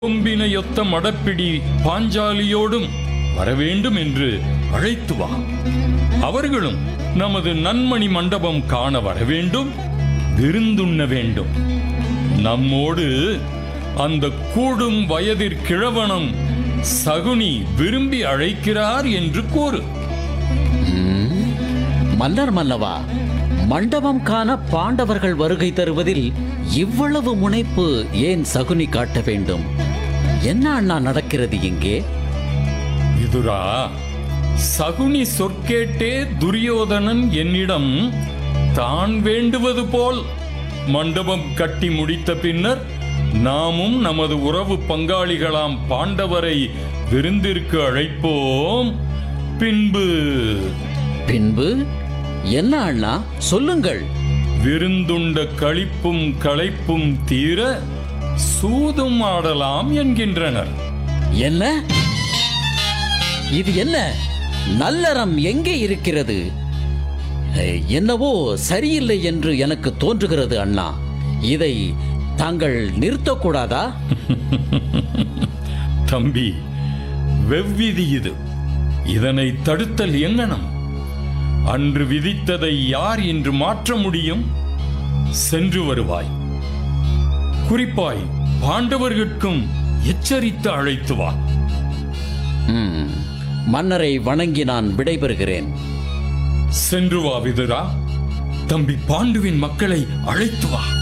கொம்பினையொத்த மடப்பிடி பாஞ்சாலியோடும் வரவேண்டும் என்று அழைத்து வா அவர்களும் நமது நன்மணி மண்டபம் காண வரவேண்டும் விருந்துண்ண வேண்டும் நம்மோடு அந்த கூடும் வயதிற் கிழவனும் சகுனி விரும்பி அழைக்கிறார் என்று கூறு மன்னர் மன்னவா மண்டபம் காண பாண்டவர்கள் வருகை தருவதில் இவ்வளவு முனைப்பு ஏன் சகுனி காட்ட வேண்டும் என்ன அண்ணா நடக்கிறது இங்கே விதுரா சகுனி சொற்கேட்டே துரியோதனன் என்னிடம் தான் வேண்டுவது போல் மண்டபம் கட்டி முடித்த பின்னர் நாமும் நமது உறவு பங்காளிகளாம் பாண்டவரை விருந்திற்கு அழைப்போம் பின்பு பின்பு என்ன அண்ணா சொல்லுங்கள் விருந்துண்ட களிப்பும் களைப்பும் தீர சூதும் ஆடலாம் என்கின்றனர் என்ன இது என்ன நல்லறம் எங்கே இருக்கிறது அஹ், என்னவோ சரியில்லை என்று எனக்கு தோன்றுகிறது அண்ணா இதை தாங்கள் நிறுத்தக்கூடாதா தம்பி வெவ்விதி இது இதனை தடுத்தல் எங்கனம் அன்று விதித்ததை யார் இன்று மாற்ற முடியும் சென்று வருவாய் குறிப்பாய் பாண்டவர்கட்கும் எச்சரித்து அழைத்து வா ம், மன்னரை வணங்கி நான் விடைபெறுகிறேன் சென்று வா விதுரா தம்பி பாண்டுவின் மக்களை அழைத்து வா